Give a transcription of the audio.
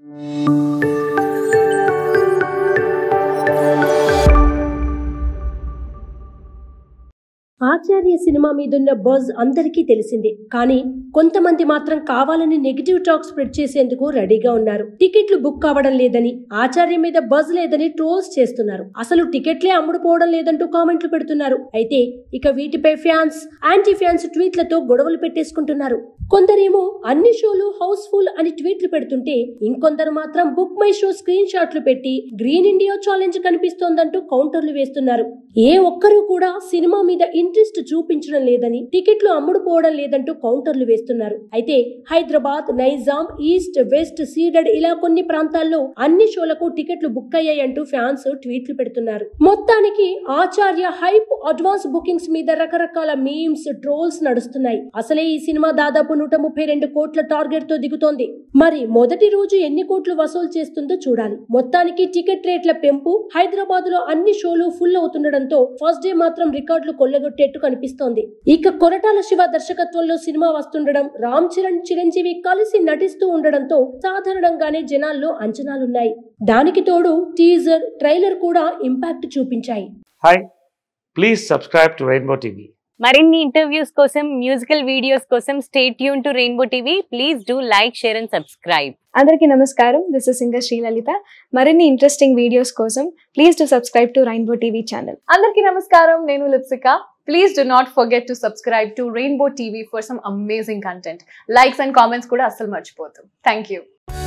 ఆచార్య cinema మీదున్న buzz అందరికీ తెలిసిందే కానీ కొంతమంది మాత్రం కావాలని నెగిటివ్ టాక్ స్ప్రెడ్ చేసేందుకు రెడీగా ఉన్నారు టికెట్లు బుక్ కావడం లేదని ఆచార్య మీద బజ్ లేదని ట్రోల్స్ చేస్తున్నారు అసలు టికెట్లే అమ్ముడుపోవడం లేదంటూ కామెంట్లు పెడుతున్నారు అయితే ఇక వీటిపై ఫ్యాన్స్ యాంటీ ఫ్యాన్స్ ట్వీట్లతో గొడవలు పెట్టేసుకుంటున్నారు కొందరేమో అన్ని షోలు హౌస్ఫుల్ అని ట్వీట్లు పెడుతుంటే ఇంకొందరు మాత్రం బుక్ మై షో స్క్రీన్ షాట్లు పెట్టి గ్రీన్ ఇండియా ఛాలెంజ్ కనిపిస్తోందంటూ కౌంటర్లు వేస్తున్నారు ఏ ఒక్కరూ కూడా సినిమా మీద ఇంట్రెస్ట్ చూపించడం లేదని టికెట్లు అమ్ముడుపోవడం లేదంటూ కౌంటర్లు వేస్తున్నారు అయితే Hyderabad Nizam east west Ceded ఇలా కొన్ని ప్రాంతాల్లో అన్ని షోలకు టికెట్లు బుక్ అయ్యాయంటూ ఫ్యాన్స్ ట్వీట్లు పెడుతున్నారు మొత్తానికి ఆచార్య హైప్ అడ్వాన్స్ బుకింగ్స్ మీద రకరకాల మీమ్స్ ట్రోల్స్ నడుస్తున్నాయి అసలే ఈ సినిమా దాదాపు నూట ముప్పై రెండు కోట్ల టార్గెట్ తో దిగుతోంది మరి మొదటి రోజు ఎన్ని కోట్లు వసూలు చేస్తుందో చూడాలి మొత్తానికి టికెట్ రేట్ల పెంపు హైదరాబాద్ లో అన్ని షోలు ఫుల్ అవుతుండడంతో ఫస్ట్ డే మాత్రం రికార్డులు కొల్లగొట్టేట్టు కనిపిస్తోంది ఇక కొరటాల శివ దర్శకత్వంలో సినిమా వస్తుండడం రామ్ చరణ్ చిరంజీవి కలిసి నటిస్తూ ఉండడంతో సాధారణంగానే జనాల్లో అంచనాలున్నాయి దానికి తోడు టీజర్ ట్రైలర్ కూడా ఇంపాక్ట్ చూపించాయి hi please subscribe to Rainbow TV మరిన్ని ఇంటర్వ్యూస్ కోసం మ్యూజికల్ వీడియోస్ కోసం stay tuned to Rainbow TV please do like share and subscribe అందరికీ నమస్కారం దిస్ ఇస్ సింగర్ శ్రీలలిత మరిన్ని ఇంట్రెస్టింగ్ వీడియోస్ కోసం please to subscribe to Rainbow TV channel అందరికీ నమస్కారం నేను Lipsika please do not forget to subscribe to Rainbow TV for some amazing content likes and comments కూడా అస్సలు మర్చిపోతాం థ్యాంక్ యూ